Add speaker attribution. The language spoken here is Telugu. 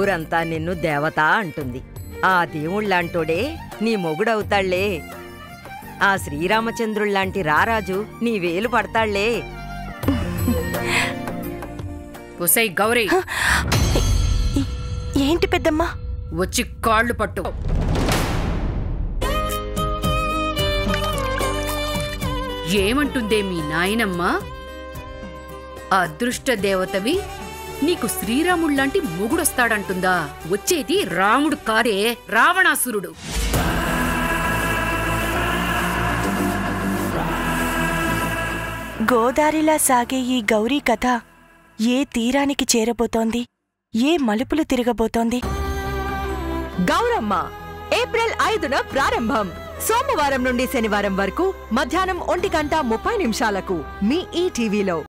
Speaker 1: ఊరంతా నిన్ను దేవత అంటుంది ఆ దేవుళ్ళంటోడే నీ మొగుడవుతాళ్లే ఆ శ్రీరామచంద్రుళ్లాంటి రారాజు నీ వేలు పడతాళ్లే
Speaker 2: ఒసై గౌరీ
Speaker 3: ఏంటి పెద్దమ్మా
Speaker 2: వచ్చి కాళ్ళు పట్టు ఏమంటుందే మీ నాయనమ్మ అదృష్ట దేవతవి నీకు శ్రీరాముళ్లాంటి మొగుడొస్తాడంటుందా వచ్చేది రాముడు కాదే రావణాసురుడు
Speaker 3: గోదారిలా సాగే ఈ గౌరీ కథ ఏ తీరానికి చేరబోతోంది ఏ మలుపులు తిరగబోతోంది
Speaker 4: గౌరమ్మ ఏప్రిల్ ఐదున ప్రారంభం సోమవారం నుండి శనివారం వరకు మధ్యాహ్నం ఒంటి గంట ముప్పై నిమిషాలకు మీ ఈ టీవీలో